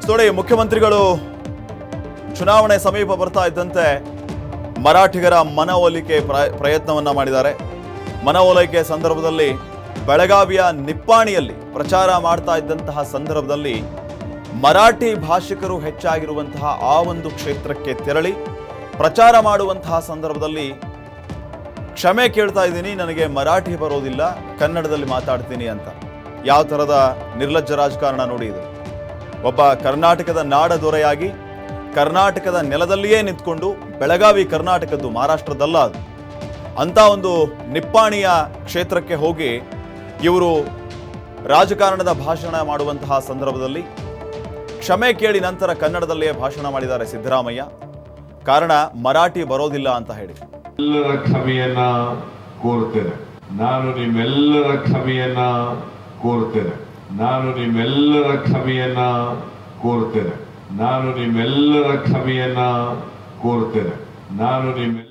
ನೋಡಿ ಮುಖ್ಯಮಂತ್ರಿಗಳು ಚುನಾವಣೆ ಸಮೀಪ ಬರ್ತಾ ಇದ್ದಂತೆ ಮರಾಠಿಗರ ಮನವೊಲಿಕೆ ಪ್ರ- ಪ್ರಯತ್ನವನ್ನ ಮಾಡಿದ್ದಾರೆ ಮನವೊಲಿಕೆ ಸಂದರ್ಭದಲ್ಲಿ ಬೆಳಗಾವಿಯ ನಿಪ್ಪಾಣಿಯಲ್ಲಿ ಪ್ರಚಾರ ಮಾಡ್ತಾ ಇದ್ದಂತಹ ಸಂದರ್ಭದಲ್ಲಿ ಮರಾಠಿ ಭಾಷಿಕರು ಹೆಚ್ಚಾಗಿರುವಂತಹ ಆ ಒಂದು ಕ್ಷೇತ್ರಕ್ಕೆ ತೆರಳಿ ಪ್ರಚಾರ ಮಾಡುವಂತಹ ಸಂದರ್ಭದಲ್ಲಿ ಕ್ಷಮೆ ಕೇಳ್ತಾ ಇದ್ದೀನಿ ನನಗೆ ಮರಾಠಿ ಬರೋದಿಲ್ಲ ಕನ್ನಡದಲ್ಲಿ ಮಾತಾಡ್ತೀನಿ ಅಂತ ಯಾವ ಥರದ ನಿರ್ಲಜ್ಜ ರಾಜಕಾರಣ ನೋಡಿ ಇದು ಒಬ್ಬ ಕರ್ನಾಟಕದ ನಾಡ ದೊರೆಯಾಗಿ ಕರ್ನಾಟಕದ ನೆಲದಲ್ಲಿಯೇ ನಿಂತ್ಕೊಂಡು ಬೆಳಗಾವಿ ಕರ್ನಾಟಕದ್ದು ಮಹಾರಾಷ್ಟ್ರದಲ್ಲ ಅದು ಅಂತ ಒಂದು ನಿಪ್ಪಾಣಿಯ ಕ್ಷೇತ್ರಕ್ಕೆ ಹೋಗಿ ಇವರು ರಾಜಕಾರಣದ ಭಾಷಣ ಮಾಡುವಂತಹ ಸಂದರ್ಭದಲ್ಲಿ ಕ್ಷಮೆ ಕೇಳಿ ನಂತರ ಕನ್ನಡದಲ್ಲಿಯೇ ಭಾಷಣ ಮಾಡಿದ್ದಾರೆ ಸಿದ್ದರಾಮಯ್ಯ ಕಾರಣ ಮರಾಠಿ ಬರೋದಿಲ್ಲ ಅಂತ ಹೇಳಿ ಎಲ್ಲರ ಕ್ಷಮೆಯನ್ನ ಕೋರ್ತೇನೆ ನಾನು ನಿಮ್ಮೆಲ್ಲರ ಕ್ಷಮೆಯನ್ನ ಕೋರ್ತೇನೆ ನಾನು ನಿಮ್ಮೆಲ್ಲರ ಕ್ಷಮೆಯನ್ನ ಕೋರ್ತೇನೆ ನಾನು ನಿಮ್ಮೆಲ್ಲರ ಕ್ಷಮೆಯನ್ನ ಕೋರ್ತೇನೆ ನಾನು ನಿಮ್ಮೆಲ್ಲ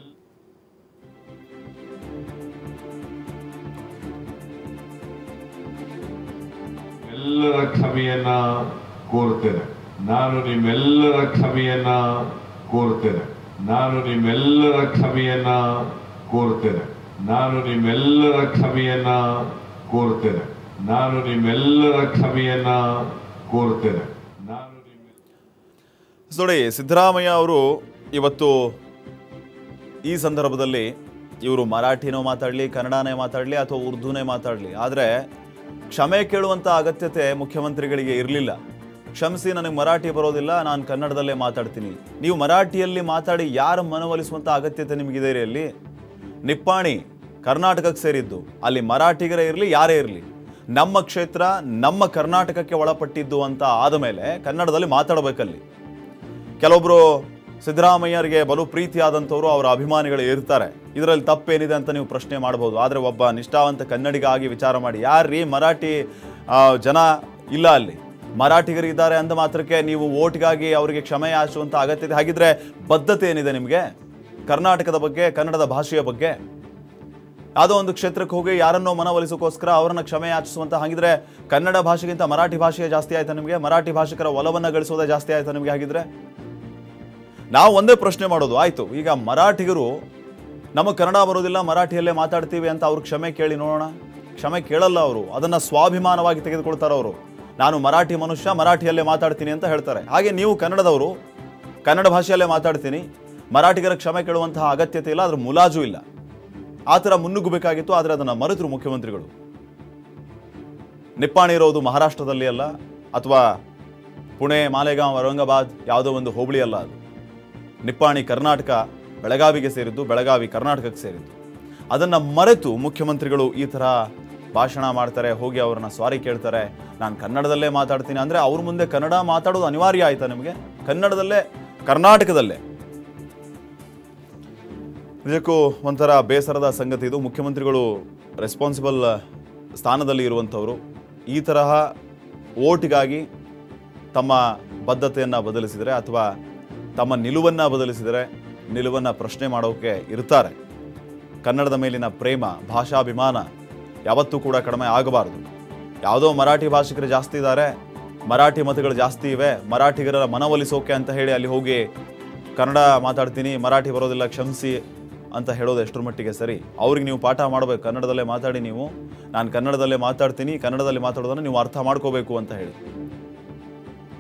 ಎಲ್ಲರ ಕ್ಷಮೆಯನ್ನ ಕೋರ್ತೇನೆ ನಾನು ನಿಮ್ಮೆಲ್ಲರ ಕ್ಷಮೆಯನ್ನ ಕೋರ್ತೇನೆ ನಾನು ನಿಮ್ಮೆಲ್ಲರ ಕ್ಷಮೆಯನ್ನ ಕೋರ್ತೇನೆ ನಾನು ನಿಮ್ಮೆಲ್ಲರ ಕ್ಷಮೆಯನ್ನ ಕೋರ್ತೇನೆ ನಾನು ನಿಮ್ಮೆಲ್ಲರ ಕ್ಷಮೆಯನ್ನ ಕೋರ್ತೇನೆ ನಾನು ನಿಮ್ಮ ನೋಡಿ ಸಿದ್ದರಾಮಯ್ಯ ಅವರು ಇವತ್ತು ಈ ಸಂದರ್ಭದಲ್ಲಿ ಇವರು ಮರಾಠಿನೋ ಮಾತಾಡಲಿ ಕನ್ನಡನೇ ಮಾತಾಡಲಿ ಅಥವಾ ಉರ್ದುನೇ ಮಾತಾಡಲಿ ಆದರೆ ಕ್ಷಮೆ ಕೇಳುವಂಥ ಅಗತ್ಯತೆ ಮುಖ್ಯಮಂತ್ರಿಗಳಿಗೆ ಇರಲಿಲ್ಲ ಕ್ಷಮಿಸಿ ನನಗೆ ಮರಾಠಿ ಬರೋದಿಲ್ಲ ನಾನು ಕನ್ನಡದಲ್ಲೇ ಮಾತಾಡ್ತೀನಿ ನೀವು ಮರಾಠಿಯಲ್ಲಿ ಮಾತಾಡಿ ಯಾರು ಮನವೊಲಿಸುವಂಥ ಅಗತ್ಯತೆ ನಿಮಗಿದೆ ರೀ ಅಲ್ಲಿ ನಿಪ್ಪಾಣಿ ಕರ್ನಾಟಕಕ್ಕೆ ಸೇರಿದ್ದು ಅಲ್ಲಿ ಮರಾಠಿಗರೇ ಇರಲಿ ಯಾರೇ ಇರಲಿ ನಮ್ಮ ಕ್ಷೇತ್ರ ನಮ್ಮ ಕರ್ನಾಟಕಕ್ಕೆ ಒಳಪಟ್ಟಿದ್ದು ಅಂತ ಆದ ಮೇಲೆ ಕನ್ನಡದಲ್ಲಿ ಮಾತಾಡಬೇಕಲ್ಲಿ ಕೆಲವೊಬ್ರು ಸಿದ್ದರಾಮಯ್ಯರಿಗೆ ಬಲು ಪ್ರೀತಿಯಾದಂಥವ್ರು ಅವರ ಅಭಿಮಾನಿಗಳು ಇರ್ತಾರೆ ಇದರಲ್ಲಿ ತಪ್ಪೇನಿದೆ ಅಂತ ನೀವು ಪ್ರಶ್ನೆ ಮಾಡ್ಬೋದು ಆದರೆ ಒಬ್ಬ ನಿಷ್ಠಾವಂತ ಕನ್ನಡಿಗ ಆಗಿ ವಿಚಾರ ಮಾಡಿ ಯಾರ್ರೀ ಮರಾಠಿ ಆ, ಜನ ಇಲ್ಲ ಅಲ್ಲಿ ಮರಾಠಿಗರಿದ್ದಾರೆ ಅಂದ ಮಾತ್ರಕ್ಕೆ ನೀವು ಓಟ್ಗಾಗಿ ಅವರಿಗೆ ಕ್ಷಮೆ ಯಾಚುವಂಥ ಅಗತ್ಯತೆ ಹಾಗಿದ್ರೆ ಬದ್ಧತೆ ಏನಿದೆ ನಿಮಗೆ ಕರ್ನಾಟಕದ ಬಗ್ಗೆ ಕನ್ನಡದ ಭಾಷೆಯ ಬಗ್ಗೆ ಯಾವುದೋ ಒಂದು ಕ್ಷೇತ್ರಕ್ಕೆ ಹೋಗಿ ಯಾರನ್ನೋ ಮನವೊಲಿಸೋಕ್ಕೋಸ್ಕರ ಅವರನ್ನ ಕ್ಷಮೆ ಯಾಚಿಸುವಂತ ಹಾಗಿದ್ರೆ ಕನ್ನಡ ಭಾಷೆಗಿಂತ ಮರಾಠಿ ಭಾಷೆಯೇ ಜಾಸ್ತಿ ಆಯ್ತಾ ನಿಮಗೆ ಮರಾಠಿ ಭಾಷಿಕರ ಒಲವನ್ನ ಗಳಿಸೋದೇ ಜಾಸ್ತಿ ಆಯ್ತಾ ನಿಮಗೆ ಹಾಗಿದ್ರೆ ನಾವು ಒಂದೇ ಪ್ರಶ್ನೆ ಮಾಡೋದು ಆಯ್ತು ಈಗ ಮರಾಠಿಗರು ನಮಗೆ ಕನ್ನಡ ಬರೋದಿಲ್ಲ ಮರಾಠಿಯಲ್ಲೇ ಮಾತಾಡ್ತೀವಿ ಅಂತ ಅವ್ರು ಕ್ಷಮೆ ಕೇಳಿ ನೋಡೋಣ ಕ್ಷಮೆ ಕೇಳಲ್ಲ ಅವರು ಅದನ್ನ ಸ್ವಾಭಿಮಾನವಾಗಿ ತೆಗೆದುಕೊಳ್ತಾರೆ ಅವರು ನಾನು ಮರಾಠಿ ಮನುಷ್ಯ ಮರಾಠಿಯಲ್ಲೇ ಮಾತಾಡ್ತೀನಿ ಅಂತ ಹೇಳ್ತಾರೆ ಹಾಗೆ ನೀವು ಕನ್ನಡದವರು ಕನ್ನಡ ಭಾಷೆಯಲ್ಲೇ ಮಾತಾಡ್ತೀನಿ ಮರಾಠಿಗರ ಕ್ಷಮೆ ಕೇಳುವಂತಹ ಅಗತ್ಯತೆ ಇಲ್ಲ ಅದ್ರ ಮುಲಾಜು ಇಲ್ಲ ಆ ಥರ ಮುನ್ನುಗ್ಗಬೇಕಾಗಿತ್ತು ಆದರೆ ಅದನ್ನು ಮರೆತರು ಮುಖ್ಯಮಂತ್ರಿಗಳು ನಿಪ್ಪಾಣಿ ಇರೋದು ಮಹಾರಾಷ್ಟ್ರದಲ್ಲಿ ಅಲ್ಲ ಅಥವಾ ಪುಣೆ ಮಾಲೆಗಾಂವ್ ಔರಂಗಾಬಾದ್ ಯಾವುದೋ ಒಂದು ಹೋಬಳಿ ಅಲ್ಲ ಅದು ನಿಪ್ಪಾಣಿ ಕರ್ನಾಟಕ ಬೆಳಗಾವಿಗೆ ಸೇರಿದ್ದು ಬೆಳಗಾವಿ ಕರ್ನಾಟಕಕ್ಕೆ ಸೇರಿದ್ದು ಅದನ್ನು ಮರೆತು ಮುಖ್ಯಮಂತ್ರಿಗಳು ಈ ಥರ ಭಾಷಣ ಮಾಡ್ತಾರೆ ಹೋಗಿ ಅವ್ರನ್ನ ಸಾರಿ ಕೇಳ್ತಾರೆ ನಾನು ಕನ್ನಡದಲ್ಲೇ ಮಾತಾಡ್ತೀನಿ ಅಂದರೆ ಅವ್ರ ಮುಂದೆ ಕನ್ನಡ ಮಾತಾಡೋದು ಅನಿವಾರ್ಯ ಆಯ್ತಾ ನಿಮಗೆ ಕನ್ನಡದಲ್ಲೇ ಕರ್ನಾಟಕದಲ್ಲೇ ನಿಜಕ್ಕೂ ಒಂಥರ ಬೇಸರದ ಸಂಗತಿ ಇದು ಮುಖ್ಯಮಂತ್ರಿಗಳು ರೆಸ್ಪಾನ್ಸಿಬಲ್ ಸ್ಥಾನದಲ್ಲಿ ಇರುವಂಥವರು ಈ ತರಹ ಓಟಿಗಾಗಿ ತಮ್ಮ ಬದ್ಧತೆಯನ್ನು ಬದಲಿಸಿದರೆ ಅಥವಾ ತಮ್ಮ ನಿಲುವನ್ನು ಬದಲಿಸಿದರೆ ನಿಲುವನ್ನು ಪ್ರಶ್ನೆ ಮಾಡೋಕೆ ಇರ್ತಾರೆ ಕನ್ನಡದ ಮೇಲಿನ ಪ್ರೇಮ ಭಾಷಾಭಿಮಾನ ಯಾವತ್ತೂ ಕೂಡ ಕಡಿಮೆ ಆಗಬಾರದು ಯಾವುದೋ ಮರಾಠಿ ಭಾಷಿಕರು ಜಾಸ್ತಿ ಇದ್ದಾರೆ ಮರಾಠಿ ಮತಗಳು ಜಾಸ್ತಿ ಇವೆ ಮರಾಠಿಗರ ಮನವೊಲಿಸೋಕೆ ಅಂತ ಹೇಳಿ ಅಲ್ಲಿ ಹೋಗಿ ಕನ್ನಡ ಮಾತಾಡ್ತೀನಿ ಮರಾಠಿ ಬರೋದಿಲ್ಲ ಕ್ಷಮಿಸಿ ಅಂತ ಹೇಳೋದು ಎಷ್ಟರ ಮಟ್ಟಿಗೆ ಸರಿ ಅವ್ರಿಗೆ ನೀವು ಪಾಠ ಮಾಡಬೇಕು ಕನ್ನಡದಲ್ಲೇ ಮಾತಾಡಿ ನೀವು ನಾನು ಕನ್ನಡದಲ್ಲೇ ಮಾತಾಡ್ತೀನಿ ಕನ್ನಡದಲ್ಲಿ ಮಾತಾಡೋದನ್ನು ನೀವು ಅರ್ಥ ಮಾಡ್ಕೋಬೇಕು ಅಂತ ಹೇಳಿ